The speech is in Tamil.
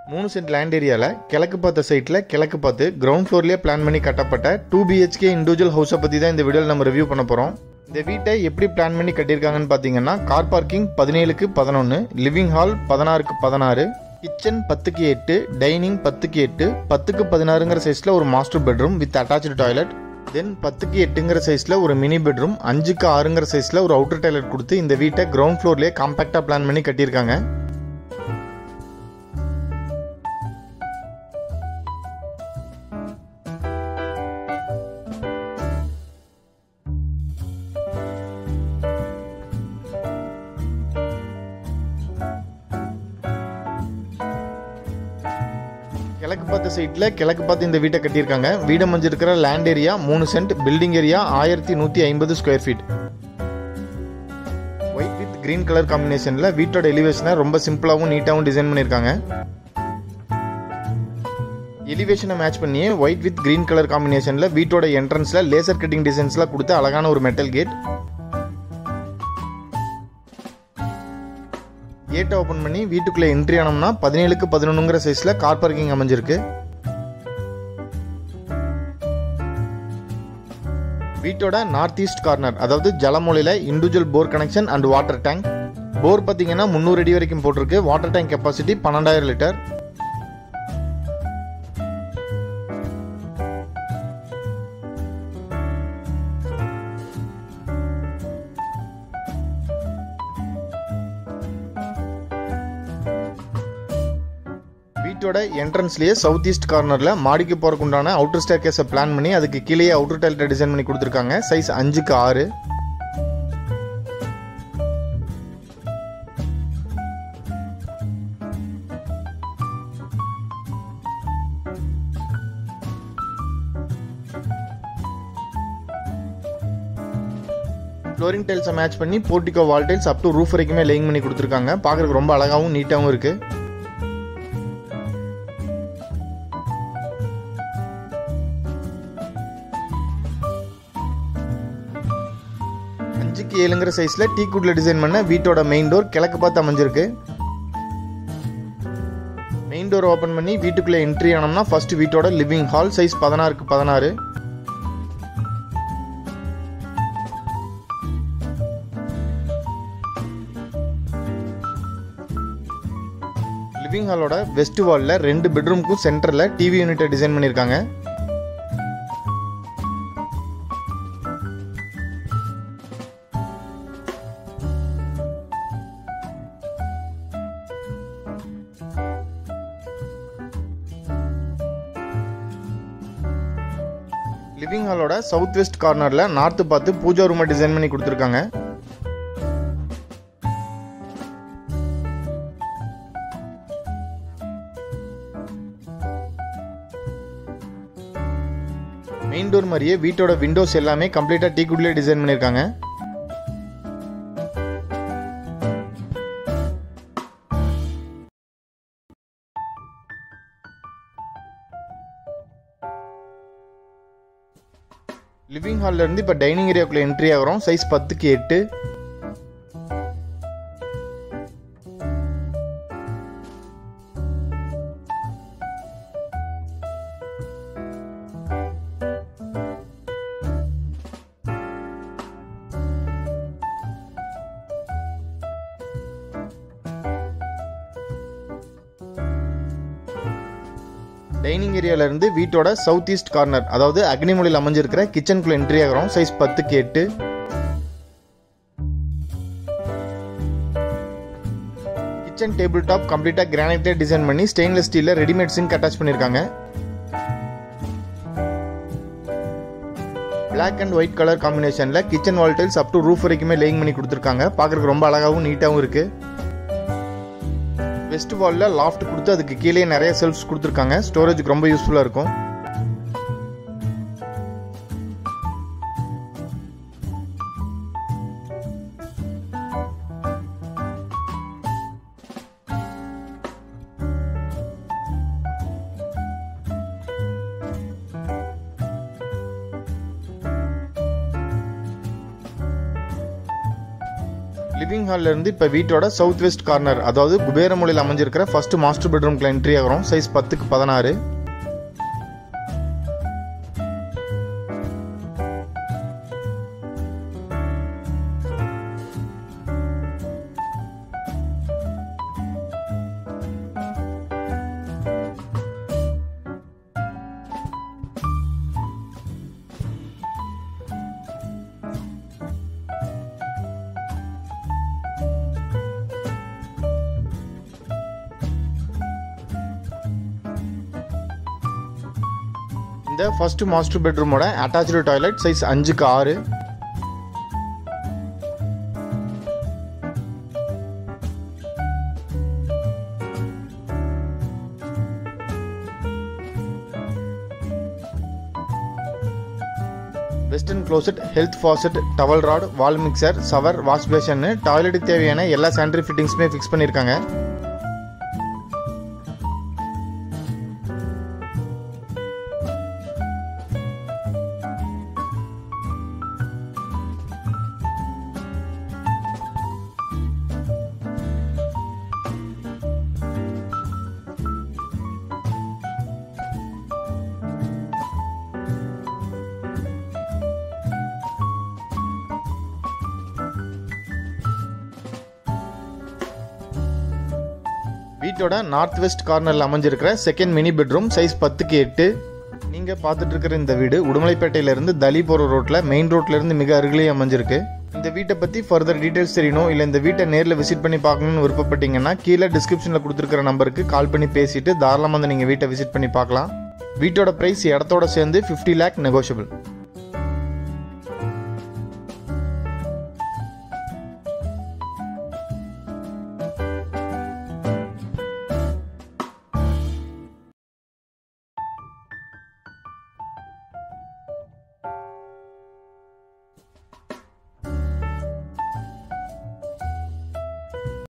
மூணு சென்ட் லேண்ட் ஏரியாவில் கிழக்கு பார்த்த சைட்டில் கிழக்கு பார்த்து கிரவுண்ட் ஃப்ளோர்லேயே பிளான் பண்ணி கட்டப்பட்ட டூ பிஹெச்கே இண்டிவிஜுவல் ஹவுஸை பற்றி தான் இந்த வீடியோவில் நம்ம ரிவ்யூ பண்ண போகிறோம் இந்த வீட்டை எப்படி பிளான் பண்ணி கட்டியிருக்காங்கன்னு பார்த்தீங்கன்னா கார் பார்க்கிங் பதினேழுக்கு பதினொன்று லிவிங் ஹால் பதினாறுக்கு பதினாறு கிச்சன் பத்துக்கு எட்டு டைனிங் பத்துக்கு எட்டு பத்துக்கு பதினாறுங்கிற சைஸில் ஒரு master bedroom with attach toilet then பத்துக்கு எட்டுங்கிற சைஸில் ஒரு மினி பெட்ரூம் அஞ்சுக்கு ஆறுங்கிற சைஸில் ஒரு அவுட்டர் டாய்லெட் கொடுத்து இந்த வீட்டை கிரவுண்ட் ஃப்ளோர்லேயே காம்பேக்டாக பிளான் பண்ணி கட்டியிருக்காங்க கிழக்கு பார்த்த சைட்டில் கிழக்கு பார்த்து இந்த வீட்டை கட்டியிருக்காங்க வீடு அமைஞ்சிருக்கிற லேண்ட் ஏரியா மூணு சென்ட் பில்டிங் ஏரியா ஆயிரத்தி நூற்றி ஐம்பது square feet white with green colour காம்பினேஷனில் வீட்டோட எலிவேஷனை ரொம்ப சிம்பிளாகவும் நீட்டாகவும் டிசைன் பண்ணியிருக்காங்க எலிவேஷனை மேட்ச் பண்ணியே ஒயிட் வித் கிரீன் கலர் காம்பினேஷனில் வீட்டோட என்ட்ரன்ஸில் லேசர் கட்டிங் டிசைன்ஸ்லாம் கொடுத்து அழகான ஒரு மெட்டல் கேட் கேட்டை ஓப்பன் பண்ணி வீட்டுக்குள்ளே என்ட்ரி ஆனோம்னா பதினேழுக்கு பதினொன்றுங்கிற சைஸில் கார் பார்க்கிங் அமைஞ்சிருக்கு வீட்டோட நார்த் ஈஸ்ட் கார்னர் அதாவது ஜலமொழியில் individual bore connection and water tank bore பார்த்தீங்கன்னா முந்நூறு அடி வரைக்கும் போட்டிருக்கு வாட்டர் டேங்க் கெப்பாசிட்டி பன்னெண்டாயிரம் லிட்டர் வீட்டோட என்ட்ரன்ஸ்லேயே சவுத் ஈஸ்ட் கார்னரில் மாடிக்கு போகிறக்கு உண்டான அவுட்டர் ஸ்டேர் கேஸை பிளான் பண்ணி அதுக்கு கீழே அவுட்டர் டைல்ட்டை டிசைன் பண்ணி கொடுத்துருக்காங்க சைஸ் அஞ்சுக்கு ஆறு ஃப்ளோரிங் டைல்ஸை மேட்ச் பண்ணி portico wall tiles up to roof வரைக்குமே லேயிங் பண்ணி கொடுத்துருக்காங்க பார்க்குறதுக்கு ரொம்ப அழகாகவும் நீட்டாகவும் இருக்குது அஞ்சுக்கு ஏழுங்கிற சைஸில் டீ குட்ல டிசைன் பண்ண வீட்டோட மெயின் டோர் கிழக்கு பார்த்து அமைஞ்சிருக்கு மெயின் டோர் ஓப்பன் பண்ணி வீட்டுக்குள்ளே என்ட்ரி ஆனோம்னா ஃபர்ஸ்ட் வீட்டோட லிவிங் ஹால் சைஸ் பதினாறுக்கு பதினாறு லிவிங் ஹாலோட வெஸ்ட் வாலில் ரெண்டு பெட்ரூம்க்கும் சென்டரில் டிவி யூனிட்டை டிசைன் பண்ணியிருக்காங்க லிவிங் ஹாலோட சவுத் வெஸ்ட் கார்னரில் நார்த்து பார்த்து பூஜா ரூமை டிசைன் பண்ணி கொடுத்துருக்காங்க மெயின் டோர் மாதிரியே வீட்டோட விண்டோஸ் எல்லாமே கம்ப்ளீட்டாக டீ குட்லேயே டிசைன் பண்ணியிருக்காங்க லிவிங் ஹால்ல இருந்து இப்போ டைனிங் ஏரியாக்குள்ள என்ட்ரி ஆகிறோம் சைஸ் பத்துக்கு எட்டு டைனிங் ஏரியால இருந்து வீட்டோட சவுத் ஈஸ்ட் கார்னர் அதாவது அக்னிமொழியில் அமைஞ்சிருக்கிற கிச்சனுக்குள்ள என்ட்ரி ஆகிறோம் சைஸ் பத்துக்கு எட்டு கிச்சன் டேபிள் டாப் கம்ப்ளீட்டாக கிரானைட்ல டிசைன் பண்ணி ஸ்டெயின்லெஸ் ஸ்டீலில் ரெடிமேட் சிங்க் அட்டாச் பண்ணியிருக்காங்க பிளாக் அண்ட் ஒயிட் கலர் காம்பினேஷனில் kitchen wall tiles up to roof வரைக்குமே லேயிங் பண்ணி கொடுத்துருக்காங்க பார்க்குறதுக்கு ரொம்ப அழகாகவும் நீட்டாகவும் இருக்குது வெஸ்ட் வாலில் லாஃப்ட் கொடுத்து அதுக்கு கீழே நிறைய செல்ஃப்ஸ் கொடுத்துருக்காங்க ஸ்டோரேஜுக்கு ரொம்ப யூஸ்ஃபுல்லாக இருக்கும் லிவிங் ஹால்ல இருந்து இப்போ வீட்டோட சவுத் வெஸ்ட் கார்னர் அதாவது குபேரமொழியில் அமைஞ்சிருக்கிற ஃபர்ஸ்ட் மாஸ்டர் பெட்ரூம்க்கு என்ட்ரி ஆகிறோம் சைஸ் பத்துக்கு பதினாறு இந்த ஃபர்ஸ்ட் மாஸ்டர் பெட்ரூமோட அட்டாச்சு டாய்லெட் சைஸ் அஞ்சுக்கு ஆறு western closet health faucet towel rod wall mixer shower wash பேஷன்னு டாய்லெட்டுக்கு தேவையான எல்லா சானிட்டரி ஃபிட்டிங்ஸுமே ஃபிக்ஸ் பண்ணியிருக்காங்க வீட்டோட நார்த் வெஸ்ட் கார்னரில் அமைஞ்சிருக்கிற செகண்ட் மினி பெட்ரூம் சைஸ் பத்துக்கு எட்டு நீங்கள் பார்த்துட்டு இருக்கிற இந்த வீடு உடுமலைப்பேட்டையிலேருந்து தலி போகிற ரோட்டில் மெயின் ரோட்லேருந்து மிக அருகிலேயே அமைஞ்சிருக்கு இந்த வீட்டை பற்றி ஃபர்தர் டீட்டெயில்ஸ் தெரியணும் இல்லை இந்த வீட்டை நேரில் விசிட் பண்ணி பார்க்கணும்னு விருப்பப்பட்டீங்கன்னா கீழே டிஸ்கிரிப்ஷனில் கொடுத்துருக்கிற நம்பருக்கு கால் பண்ணி பேசிட்டு தாராளமாக வந்து நீங்கள் வீட்டை விசிட் பண்ணி பார்க்கலாம் வீட்டோட ப்ரைஸ் இடத்தோட சேர்ந்து ஃபிஃப்டி லேக் நெகோஷியபிள்